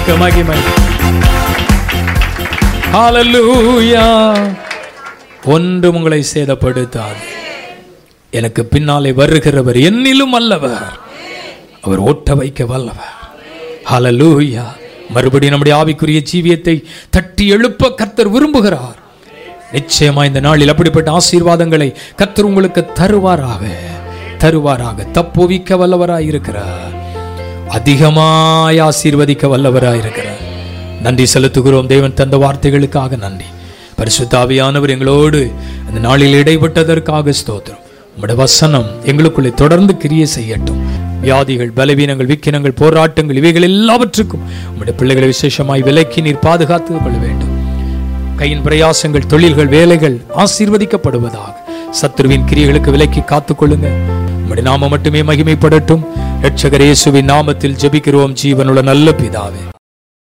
உமக்கு மகிமை ஹalleluya ஒன்றும் உங்களை சேதப்படுத்தாது எனக்கு பின்னாலே வருகிறவர் என்னிலும் அல்லவர் அவர் ஓட்ட வைக்க வல்லவர் ஹalleluya மறுபடியும் நம்முடைய ஆவிக்குரிய ஜீவியத்தை தட்டி எழுப்ப கர்த்தர் விரும்புகிறார் நிச்சயமா இந்த நாளில் அப்படிப்பட்ட ஆசீர்வாதங்களை கர்த்தர் உங்களுக்கு தருவாராக தருவாராக தப்புவிக்க வல்லவராய் இருக்கிறார் அதிகமாய் ஆசீர்வதிக்க வல்லவராய் இருக்கிறார் நன்றி செலுத்துகிறோம் தேவன் தந்த வார்த்தைகளுக்காக நன்றி பரிசுத்தாவியானவர் எங்களோடு அந்த நாளில் இடைப்பட்டதற்காக ஸ்தோத்திரம் உம்முடைய வசனம் எங்களுக்குள்ளே தொடர்ந்து கிரியை செய்யட்டும் வியாதிகள் பலவீனங்கள் விக்கினங்கள் போராட்டங்கள் இவைகள் எல்லாவற்றுக்கும் உம்முடைய பிள்ளைகளை விசேஷமாய் விலக்கி நீர் பாதுகாத்து கொள்ள வேண்டும் கையின் பிரயாசங்கள் தொழில்கள் வேலைகள் ஆசீர்வதிக்கப்படுவதாக சத்துருவின் கிரியைகளுக்கு விலக்கி காத்துக்கொள்ளுங்க உம்முடைய நாமம் மட்டுமே மகிமைப்படட்டும் இரட்சகர் இயேசுவின் நாமத்தில் ஜெபிக்கிறோம் ஜீவனுள்ள நல்ல பிதாவே